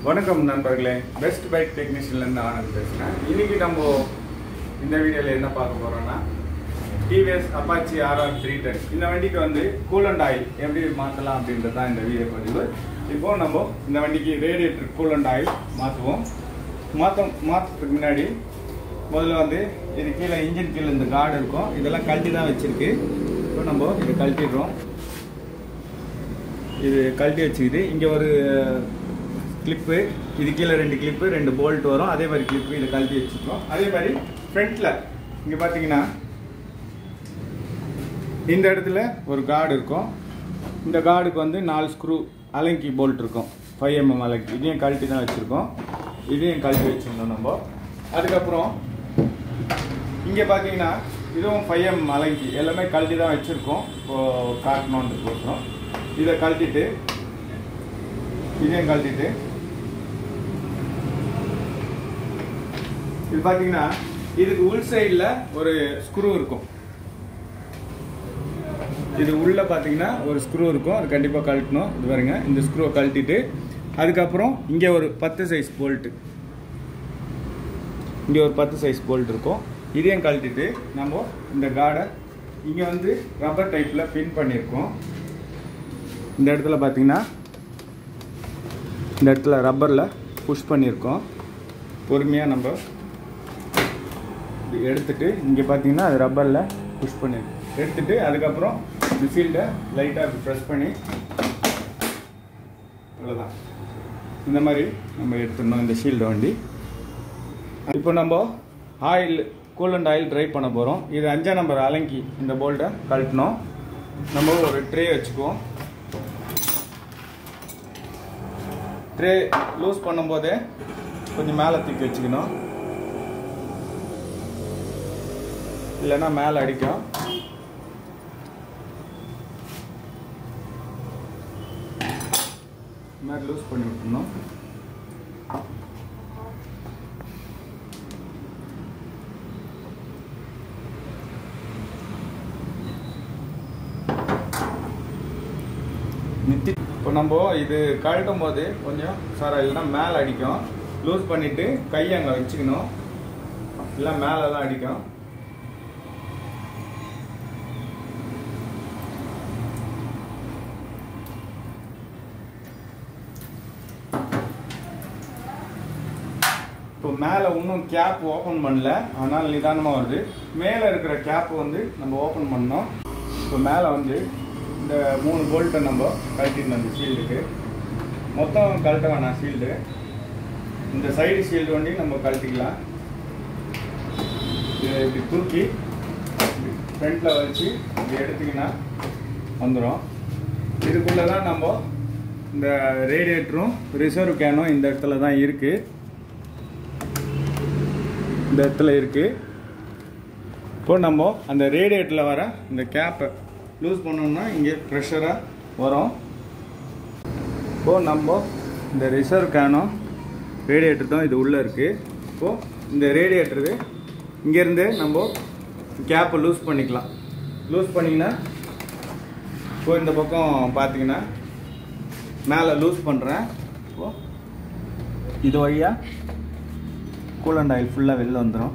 வணக்கம் நண்பர்களே best bike டெக்னீஷியன்லேருந்து Anand பேசுகிறேன் இன்னைக்கு நம்ம இந்த வீடியோவில் என்ன பார்க்க போகிறோம்னா TVS Apache RR three ten இந்த வண்டிக்கு வந்து கூலண்ட் ஆயில் எப்படி மாற்றலாம் அப்படின்றது தான் இந்த வீடியோ பதிவு இப்போ நம்ம இந்த வண்டிக்கு ரேடியேட்டர் கூலண்ட் ஆயில் மாற்றுவோம் மாற்ற மாற்றுறதுக்கு முன்னாடி முதல்ல வந்து இது கீழே இன்ஜின் கீழே இந்த கார்டு இருக்கும் இதெல்லாம் கழட்டி தான் வச்சிருக்கு இப்போ நம்ம இது கழட்டிடுறோம் இது கழட்டி வச்சுக்குது இங்கே ஒரு கிளிப்பு இது கீழே ரெண்டு கிளிப்பு ரெண்டு போல்ட் வரும் அதே மாதிரி கிளிப்பு இதை கழட்டி வச்சுக்கிறோம் அதே மாதிரி ஃப்ரண்ட்டில் இங்கே பார்த்தீங்கன்னா இந்த இடத்துல ஒரு கார்டு இருக்கும் இந்த கார்டுக்கு வந்து நாலு ஸ்க்ரூ அலங்கி போல்ட் இருக்கும் ஃபைவ் எம்எம் அலங்கி இதையும் கழட்டி தான் வச்சுருக்கோம் இதையும் கழட்டி வச்சுருந்தோம் நம்ம அதுக்கப்புறம் இங்கே பார்த்தீங்கன்னா இதுவும் ஃபைவ் எம் அலங்கி எல்லாமே கழட்டி தான் வச்சுருக்கோம் இப்போது காட்டணுன்றதுக்கோசரம் இதை கழட்டிட்டு இதையும் கழட்டிட்டு இது பார்த்தீங்கன்னா இதுக்கு உள் சைடில் ஒரு ஸ்க்ரூ இருக்கும் இது உள்ள பார்த்தீங்கன்னா ஒரு ஸ்க்ரூ இருக்கும் அது கண்டிப்பாக கழட்டணும் இது பாருங்க இந்த ஸ்க்ரூவை கழட்டிட்டு அதுக்கப்புறம் இங்கே ஒரு பத்து சைஸ் போல்ட்டு இங்கே ஒரு பத்து சைஸ் போல்ட் இருக்கும் இதையும் கழட்டிட்டு நம்ம இந்த கார்டை இங்கே வந்து ரப்பர் டைப்பில் பின் பண்ணியிருக்கோம் இந்த இடத்துல பார்த்தீங்கன்னா இந்த இடத்துல ரப்பரில் புஷ் பண்ணியிருக்கோம் பொறுமையாக நம்ம இப்படி எடுத்துட்டு இங்கே பார்த்தீங்கன்னா அது ரப்பரில் புஷ் பண்ணியிருக்கோம் எடுத்துட்டு அதுக்கப்புறம் இந்த ஃபீல்டை லைட்டாக ப்ரெஸ் பண்ணி அவ்வளோதான் இந்த மாதிரி நம்ம எடுத்துடணும் இந்த ஷீல்டை வண்டி இப்போ நம்ம ஆயில் கூலண்ட் ஆயில் ட்ரை பண்ண போகிறோம் இது அஞ்சாம் நம்பர் அலங்கி இந்த போல்ட்டை கழட்டணும் நம்ம ஒரு ட்ரே வச்சுக்குவோம் ட்ரே லூஸ் பண்ணும்போதே கொஞ்சம் மேலே தூக்கி வச்சுக்கணும் இல்லைன்னா மேலே அடிக்கும் இந்த மாதிரி லூஸ் பண்ணி விட்டுணும் நித்தி இப்போ நம்ம இது கழட்டும் போது கொஞ்சம் சார் இல்லைன்னா மேலே அடிக்கும் லூஸ் பண்ணிட்டு கையை அங்கே வச்சுக்கணும் இல்லை மேலே தான் அடிக்கும் இப்போ மேலே இன்னும் கேப் ஓப்பன் பண்ணல அதனால் நிதானமாக வருது மேலே இருக்கிற கேப் வந்து நம்ம ஓப்பன் பண்ணோம் இப்போ மேலே வந்து இந்த மூணு போல்ட்டை நம்ம கழட்டிடணும் அந்த ஷீல்டுக்கு மொத்தம் கழட்ட வேணாம் ஷீல்டு இந்த சைடு ஷீல்டு வண்டி நம்ம கழட்டிக்கலாம் இதை இப்படி தூக்கி ஃப்ரண்ட்டில் வச்சு இப்படி எடுத்திங்கன்னா வந்துடும் இதுக்குள்ளே தான் நம்ம இந்த ரேடியேட்டரும் ரிசர்வ் கேனும் இந்த இடத்துல தான் இருக்குது இந்த இடத்துல இருக்குது இப்போ நம்ம அந்த ரேடியேட்டரில் வர இந்த கேப்பை லூஸ் பண்ணோம்னா இங்கே ப்ரெஷராக வரும் இப்போது நம்ம இந்த ரிசர்வ் கேனும் ரேடியேட்டர் தான் இது உள்ளே இருக்குது இப்போது இந்த ரேடியேட்டரு இங்கேருந்து நம்ம கேப்பை லூஸ் பண்ணிக்கலாம் லூஸ் பண்ணிங்கன்னா இப்போ இந்த பக்கம் பார்த்தீங்கன்னா மேலே லூஸ் பண்ணுறேன் இப்போது இது வழியாக கூலண்ட் ஆயில் ஃபுல்லாக வெளில வந்துடும்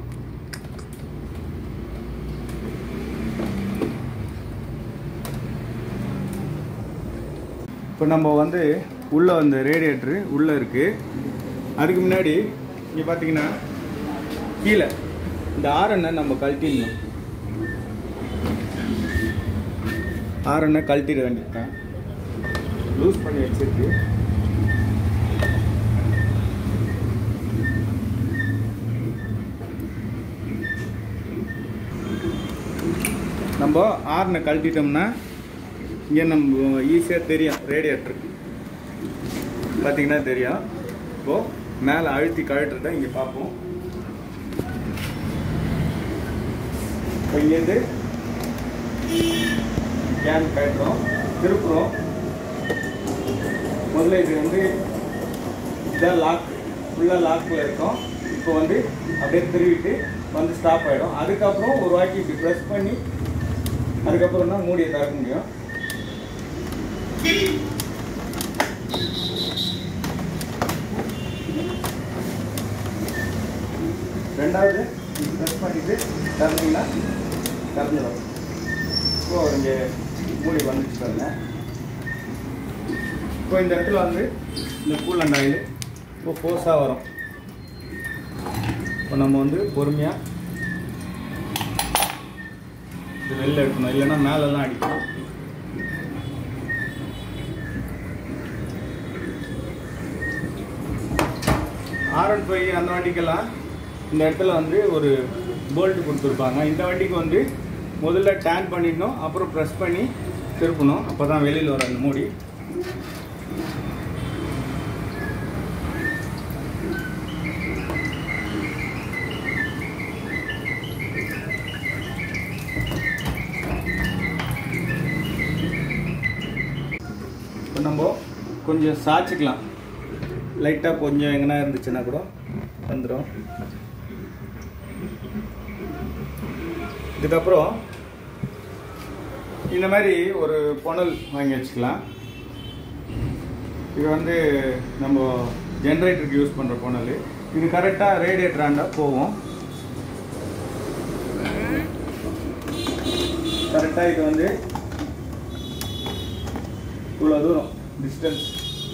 இப்போ நம்ம வந்து உள்ளே வந்து ரேடியேட்ரு உள்ளே இருக்குது அதுக்கு முன்னாடி இங்கே பார்த்தீங்கன்னா கீழே இந்த ஆரனை நம்ம கழட்டிடணும் ஆரனை கழட்டிட வேண்டியதுதான் லூஸ் பண்ணி வச்சிருக்கு நம்ம ஆர்னை கழட்டிட்டோம்னா இங்கே நம்ம ஈஸியாக தெரியும் ரேடியேட்டர் பார்த்தீங்கன்னா தெரியும் இப்போது மேலே அழுத்தி கழட்டுறத இங்கே பார்ப்போம் இப்போ இங்கேருந்து கேன் கழட்டுறோம் திருப்புறோம் முதல்ல இது வந்து இதான் லாக் ஃபுல்லாக லாக்கில் இருக்கும் இப்போ வந்து அப்படியே திருவிட்டு வந்து ஸ்டாப் ஆகிடும் அதுக்கப்புறம் ஒரு வாட்டி இப்படி ப்ரெஸ் பண்ணி அதுக்கப்புறம் தான் மூடியை திறக்க முடியும் ரெண்டாவது ப்ரெஸ் பண்ணிட்டு திறந்தீங்கன்னா திறந்துடும் இப்போ இங்கே மூடி வந்துச்சு பாருங்க இப்போ இந்த இடத்துல வந்து இந்த கூல் அண்ட் ஆயில் இப்போ ஃபோர்ஸாக வரும் இப்போ நம்ம வந்து பொறுமையாக இது வெளில எடுக்கணும் இல்லைன்னா மேலெல்லாம் அடிக்கும் ஆர் ஒன் ஃபைவ் அந்த வண்டிக்கெல்லாம் இந்த இடத்துல வந்து ஒரு போல்ட் கொடுத்துருப்பாங்க இந்த வண்டிக்கு வந்து முதல்ல டேன் பண்ணிடணும் அப்புறம் ப்ரெஸ் பண்ணி திருப்பணும் அப்போ தான் வெளியில் வர அந்த மூடி இப்போ நம்ம கொஞ்சம் சாய்ச்சிக்கலாம் லைட்டாக கொஞ்சம் எங்கன்னா இருந்துச்சுன்னா கூட வந்துடும் இதுக்கப்புறம் இந்த மாதிரி ஒரு புனல் வாங்கி வச்சுக்கலாம் இது வந்து நம்ம ஜென்ரேட்டருக்கு யூஸ் பண்ணுற புனல் இது கரெக்டாக ரேடியேட்டராண்டா போகும் கரெக்டாக இது வந்து இவ்வளோ தூரம் டிஸ்டன்ஸ்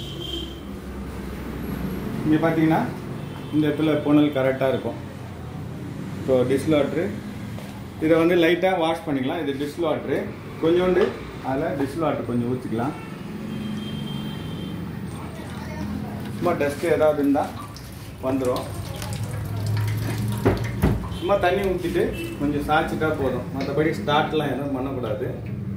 இங்கே பார்த்தீங்கன்னா இந்த இடத்துல புனல் கரெக்டாக இருக்கும் இப்போ டிஷ் வாட்ரு இதை வந்து லைட்டாக வாஷ் பண்ணிக்கலாம் இது டிஷ் வாட்ரு கொஞ்சோண்டு அதில் டிஷ் வாட்ரு கொஞ்சம் ஊற்றிக்கலாம் சும்மா டஸ்ட்டு ஏதாவது இருந்தால் வந்துடும் சும்மா தண்ணி ஊற்றிட்டு கொஞ்சம் சாய்ச்சிட்டா போதும் மற்றபடி ஸ்டார்ட்லாம் எதுவும் பண்ணக்கூடாது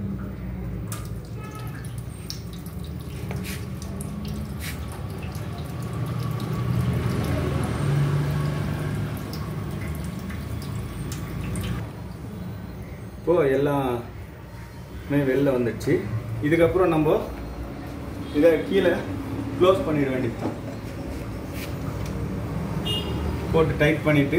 இப்போது எல்லாமே வெளில வந்துடுச்சு இதுக்கப்புறம் நம்ம இதை கீழே க்ளோஸ் பண்ணிட வேண்டியது தான் போட்டு டைட் பண்ணிவிட்டு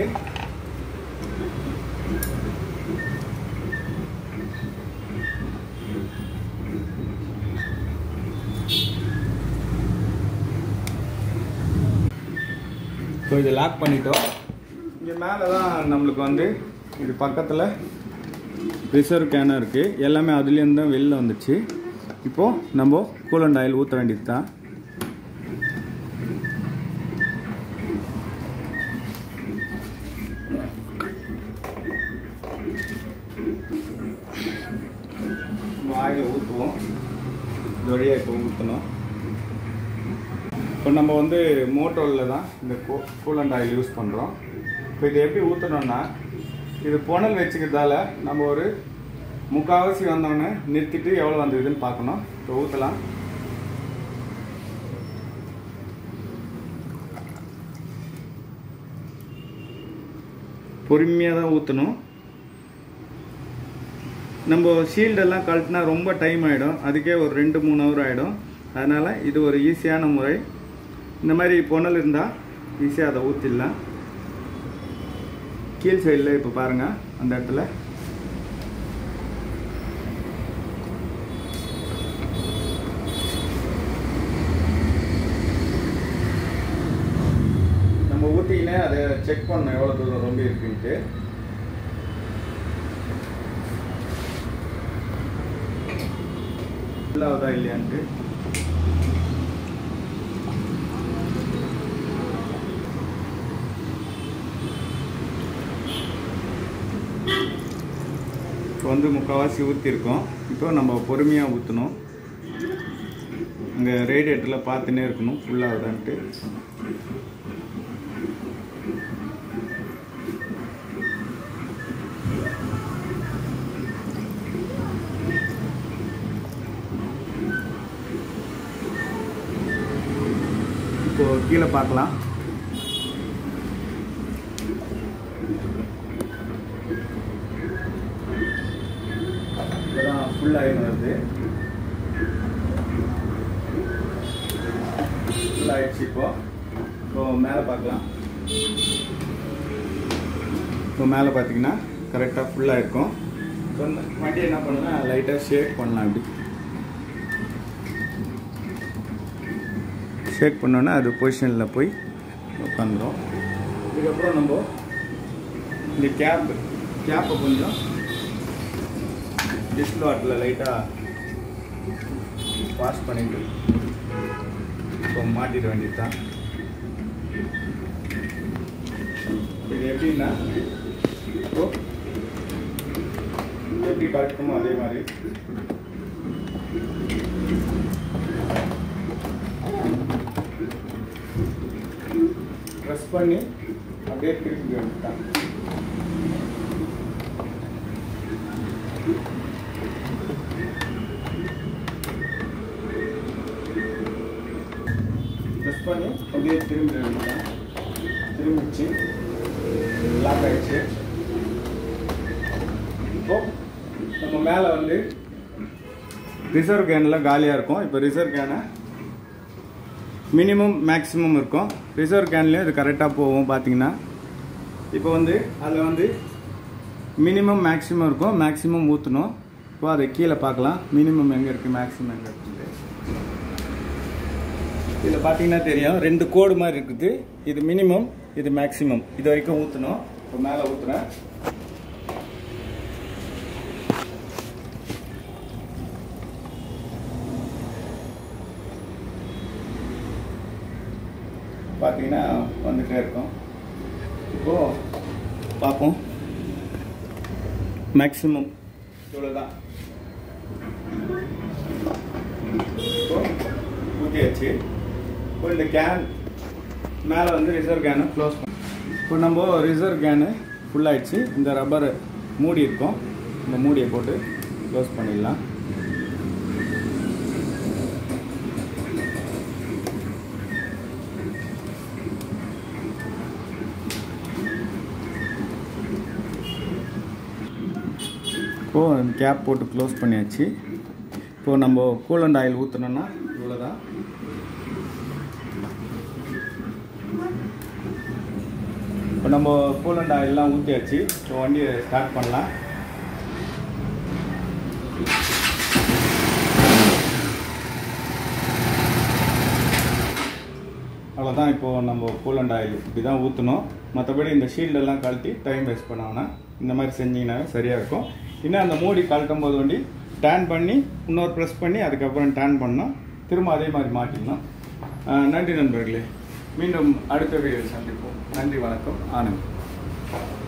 ஸோ இதை லாக் பண்ணிட்டோம் இங்கே மேலே தான் நம்மளுக்கு வந்து இது பக்கத்தில் ரிசர்வ் கேனும் இருக்குது எல்லாமே அதுலேருந்து தான் வெளில வந்துச்சு இப்போது நம்ம கூலண்ட் ஆயில் ஊற்ற வேண்டியது தான் ஆயில் ஊற்றுவோம் இது வழியாக இப்போ ஊற்றணும் இப்போ நம்ம வந்து மோட்டோவில் தான் இந்த கூ கூலண்ட் ஆயில் யூஸ் பண்ணுறோம் இப்போ இது எப்படி ஊற்றணும்னா இது புனல் வச்சுக்கிறதால நம்ம ஒரு முக்கால்வாசி வந்தோடனே நிறுத்திட்டு எவ்வளோ வந்ததுன்னு பார்க்கணும் இப்போ ஊற்றலாம் பொறுமையாக தான் ஊற்றணும் நம்ம ஷீல்டெல்லாம் கழட்டினா ரொம்ப டைம் ஆகிடும் அதுக்கே ஒரு ரெண்டு மூணு ஹவர் ஆகிடும் அதனால் இது ஒரு ஈஸியான முறை இந்த மாதிரி புனல் இருந்தால் ஈஸியாக அதை ஊற்றிடலாம் கீழ் சைடில் இப்போ பாருங்கள் அந்த இடத்துல நம்ம ஊற்றிக்கினே அதை செக் பண்ணணும் எவ்வளோ தூரம் ரொம்ப இருக்குன்ட்டு ஃபுல்லாகுதா இல்லையான்ட்டு இப்போ வந்து முக்கால்வாசி ஊற்றிருக்கோம் இப்போ நம்ம பொறுமையாக ஊற்றணும் அங்கே ரேடியேட்டரில் பார்த்துன்னே இருக்கணும் ஃபுல்லாகுதான்ட்டு இப்போ கீழே பார்க்கலாம் இப்போதான் ஃபுல் ஆயிரம் வருது ஃபுல் ஆயிடுச்சு இப்போ இப்போ மேலே பார்க்கலாம் இப்போ மேலே பார்த்தீங்கன்னா கரெக்டாக ஃபுல்லாக இருக்கும் இப்போ இந்த வண்டி என்ன பண்ணலாம் லைட்டாக ஷேக் பண்ணலாம் இப்படி ஷேக் பண்ணோன்னே அது பொசிஷனில் போய் உட்காந்துரும் இதுக்கப்புறம் நம்ம இந்த கேப் கேப்பை கொஞ்சம் டிஸ்ட் வாட்டில் லைட்டாக வாஷ் பண்ணிட்டு இப்போ மாட்டிட வேண்டியது தான் இது எப்படின்னா இப்போ எப்படி கரெக்டுமோ அதே மாதிரி ப்ரெஸ் பண்ணி அப்படியே திருப்பி வேண்டியதான் ப்ரெஸ் பண்ணி அப்படியே திரும்பி வேண்டியதான் திரும்பிச்சு லாக் ஆயிடுச்சு இப்போ நம்ம மேலே வந்து ரிசர்வ் கேனில் காலியாக இருக்கும் இப்போ ரிசர்வ் கேனை மினிமம் மேக்ஸிமம் இருக்கும் ரிசர்வ் கேன்லேயும் இது கரெக்டாக போகும் பார்த்தீங்கன்னா இப்போ வந்து அதில் வந்து மினிமம் மேக்ஸிமம் இருக்கும் மேக்ஸிமம் ஊற்றணும் இப்போ அதை கீழே பார்க்கலாம் மினிமம் எங்கே இருக்குது மேக்ஸிமம் எங்கே இருக்குது இதில் பார்த்தீங்கன்னா தெரியும் ரெண்டு கோடு மாதிரி இருக்குது இது மினிமம் இது மேக்ஸிமம் இது வரைக்கும் ஊற்றணும் இப்போ மேலே ஊற்றுறேன் பார்த்தீங்கன்னா வந்துட்டே இருக்கும் இப்போ பார்ப்போம் மேக்ஸிமம் இவ்வளோதான் இப்போ ஊற்றியாச்சு இப்போ இந்த கேன் மேலே வந்து ரிசர்வ் கேனை க்ளோஸ் பண்ண இப்போ நம்ம ரிசர்வ் கேனு ஃபுல்லாகிடுச்சு இந்த ரப்பர் மூடி இருக்கும் இந்த மூடியை போட்டு க்ளோஸ் பண்ணிடலாம் இப்போது கேப் போட்டு க்ளோஸ் பண்ணியாச்சு இப்போது நம்ம கூலண்ட் ஆயில் ஊற்றணுன்னா இவ்வளோதான் இப்போ நம்ம கூலண்ட் ஆயிலெலாம் ஊற்றியாச்சு இப்போ வண்டியை ஸ்டார்ட் பண்ணலாம் அவ்வளோதான் இப்போது நம்ம கூலண்ட் ஆயில் இப்படி தான் ஊற்றணும் மற்றபடி இந்த ஷீல்டெல்லாம் கழட்டி டைம் வேஸ்ட் பண்ணாங்கன்னா இந்த மாதிரி செஞ்சீங்கன்னாவே சரியாக இருக்கும் இன்னும் அந்த மூடி கழட்டும் போது வண்டி டேன் பண்ணி இன்னொரு ப்ரெஸ் பண்ணி அதுக்கப்புறம் டேன் பண்ணோம் திரும்ப அதே மாதிரி மாட்டிடலாம் ஆஹ் நன்றி நண்பர்களே மீண்டும் அடுத்த வீடியோ சந்திப்போம் நன்றி வணக்கம் ஆனந்த்